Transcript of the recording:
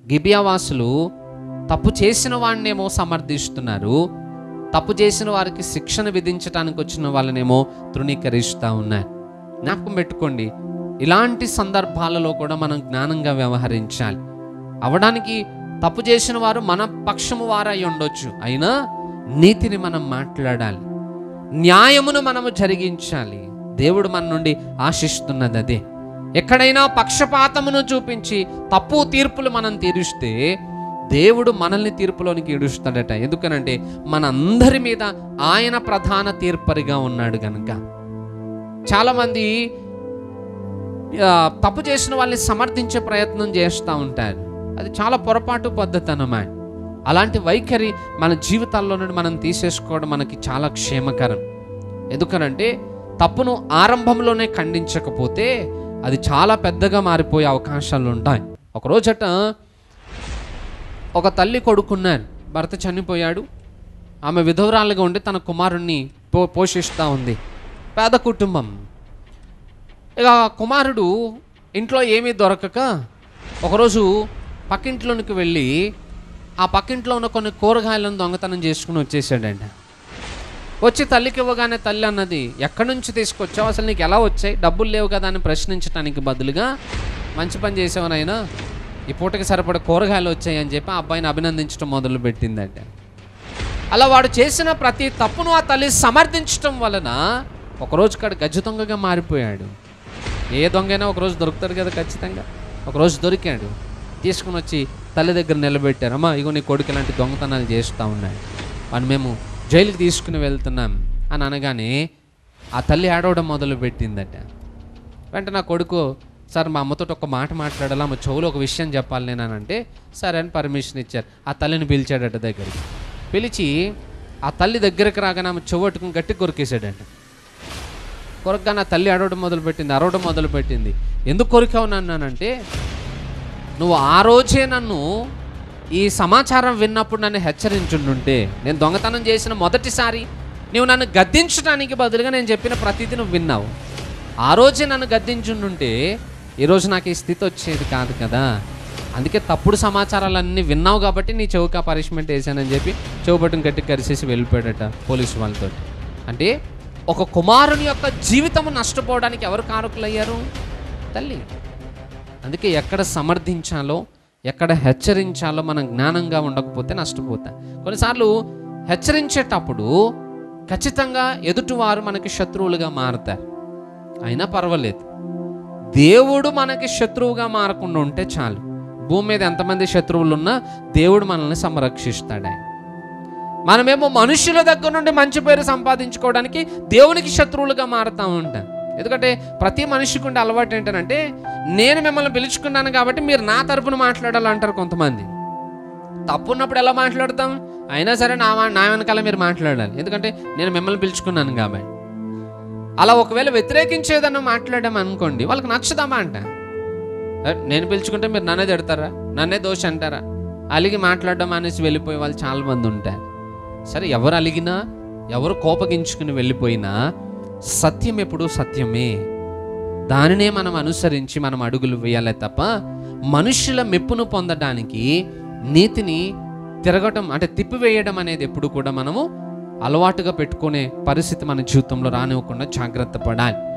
గిబియావాసులు తప్పు చేసిన వాడినేమో సమర్థిస్తున్నారు తప్పు చేసిన వారికి శిక్షణ విధించడానికి వచ్చిన వాళ్ళనేమో తృణీకరిస్తూ ఉన్నారు జ్ఞాపకం పెట్టుకోండి ఇలాంటి సందర్భాలలో కూడా మనం జ్ఞానంగా వ్యవహరించాలి అవడానికి తప్పు చేసిన వారు మన పక్షము వారై ఉండొచ్చు అయినా నీతిని మనం మాట్లాడాలి న్యాయమును మనము జరిగించాలి దేవుడు మన నుండి ఆశిస్తున్నది అదే ఎక్కడైనా పక్షపాతమును చూపించి తప్పు తీర్పులు మనం తీరుస్తే దేవుడు మనల్ని తీర్పులోనికి ఈడుస్తాడట ఎందుకనంటే మనందరి మీద ఆయన ప్రధాన తీర్పరిగా ఉన్నాడు కనుక చాలామంది ఆ, తప్పు చేసిన వాళ్ళని సమర్థించే ప్రయత్నం చేస్తూ ఉంటారు అది చాలా పొరపాటు పద్ధతి అన్నమాట అలాంటి వైఖరి మన జీవితాల్లో నుండి మనం తీసేసుకోవడం మనకి చాలా క్షేమకరం ఎందుకనంటే తప్పును ఆరంభంలోనే ఖండించకపోతే అది చాలా పెద్దగా మారిపోయే అవకాశాలు ఉంటాయి ఒకరోజట ఒక తల్లి కొడుకున్నారు భర్త చనిపోయాడు ఆమె విధవరాలుగా ఉండి తన కుమారుణ్ణి పో పోషిస్తూ ఉంది పేద కుటుంబం ఇక ఆ కుమారుడు ఇంట్లో ఏమీ దొరకక ఒకరోజు పక్కింట్లోనికి వెళ్ళి ఆ పక్కింట్లో ఉన్న కొన్ని కూరగాయలను దొంగతనం చేసుకుని వచ్చేసాడంట వచ్చి తల్లికి ఇవ్వగానే తల్లి అన్నది ఎక్కడి నుంచి తీసుకొచ్చావు అసలు నీకు ఎలా వచ్చాయి డబ్బులు లేవు కదా అని ప్రశ్నించడానికి బదులుగా మంచి పని చేసావనైనా ఈ పూటకి సరిపడే కూరగాయలు వచ్చాయి అని చెప్పి ఆ అబ్బాయిని అభినందించడం మొదలు పెట్టిందంట అలా వాడు చేసిన ప్రతి తప్పును ఆ తల్లి సమర్థించడం వలన ఒకరోజు కాడు గజ్జు దొంగగా మారిపోయాడు ఏ దొంగైనా ఒకరోజు దొరుకుతాడు కదా ఖచ్చితంగా ఒకరోజు దొరికాడు తీసుకుని వచ్చి తల్లి దగ్గర నిలబెట్టారు అమ్మా ఇగో నీ కొడుకు ఇలాంటి దొంగతనాలు చేస్తూ ఉన్నాడు వాడిని మేము జైలుకి తీసుకుని వెళ్తున్నాం అని అనగానే ఆ తల్లి ఆడవడం మొదలు పెట్టిందట వెంటనే నా కొడుకు సార్ మా అమ్మతో ఒక మాట మాట్లాడాలా మా చెవులో ఒక విషయం చెప్పాలి నేను అని అంటే సరే అని పర్మిషన్ ఇచ్చారు ఆ తల్లిని పిలిచాడట దగ్గరికి పిలిచి ఆ తల్లి దగ్గరికి రాగానే ఆమె చెవట్టుకుని గట్టి కొరికేశాడంట కొరకగా నా తల్లి అడవడం మొదలుపెట్టింది అరవడం మొదలుపెట్టింది ఎందుకు కొరికావు నన్నంటే నువ్వు ఆ రోజే నన్ను ఈ సమాచారం విన్నప్పుడు నన్ను హెచ్చరించుంటుంటే నేను దొంగతనం చేసిన మొదటిసారి నువ్వు నన్ను గద్దించడానికి బదులుగా నేను చెప్పిన ప్రతిదీ నువ్వు విన్నావు ఆ రోజే నన్ను గద్దించుంటుంటే ఈరోజు నాకు ఈ స్థితి వచ్చేది కాదు కదా అందుకే తప్పుడు సమాచారాలన్నీ విన్నావు కాబట్టి నీ చెవుకా పనిష్మెంట్ వేసానని చెప్పి చెవు పట్టుకుని గట్టి కరిసేసి వెళ్ళిపోయాడట పోలీసు వాళ్ళతో అంటే ఒక కుమారుని యొక్క జీవితము నష్టపోవడానికి ఎవరు కారకులయ్యారు తల్లి అందుకే ఎక్కడ సమర్థించాలో ఎక్కడ హెచ్చరించాలో మనం జ్ఞానంగా ఉండకపోతే నష్టపోతాం కొన్నిసార్లు హెచ్చరించేటప్పుడు ఖచ్చితంగా ఎదుటివారు మనకి శత్రువులుగా మారుతారు అయినా పర్వాలేదు దేవుడు మనకి శత్రువుగా మారకుండా ఉంటే చాలు భూమి మీద ఎంతమంది శత్రువులు ఉన్నా దేవుడు మనల్ని సంరక్షిస్తాడు ఆయన మనమేమో మనుషుల దగ్గర నుండి మంచి పేరు సంపాదించుకోవడానికి దేవునికి శత్రువులుగా మారుతూ ఉంటాం ఎందుకంటే ప్రతి మనిషికి ఉండే అలవాటు ఏంటంటే నేను మిమ్మల్ని పిలుచుకున్నాను కాబట్టి మీరు నా తరపున మాట్లాడాలంటారు కొంతమంది తప్పు ఉన్నప్పుడు ఎలా మాట్లాడతాం అయినా సరే నా మా- నా వెనకాల మీరు మాట్లాడాలి ఎందుకంటే నేను మిమ్మల్ని పిలుచుకున్నాను కాబట్టి అలా ఒకవేళ వ్యతిరేకించేదన్న మాట్లాడాం అనుకోండి వాళ్ళకి నచ్చదామా అంట ఏ, నేను పిలుచుకుంటే మీరు నన్నే తిడతారా నన్నే దోష అంటారా అలిగి మాట్లాడడం అనేసి వెళ్ళిపోయే వాళ్ళు చాలా మంది ఉంటారు సరే ఎవరు అలిగినా ఎవరు కోపగించుకుని వెళ్ళిపోయినా సత్యం ఎప్పుడు సత్యమే దానినే మనం అనుసరించి మనం అడుగులు వేయాలి తప్ప మనుషుల మెప్పును పొందడానికి నీతిని తిరగటం అంటే తిప్పివేయడం అనేది ఎప్పుడు కూడా మనము అలవాటుగా పెట్టుకునే పరిస్థితి మన జీవితంలో రానివ్వకుండా జాగ్రత్త పడాలి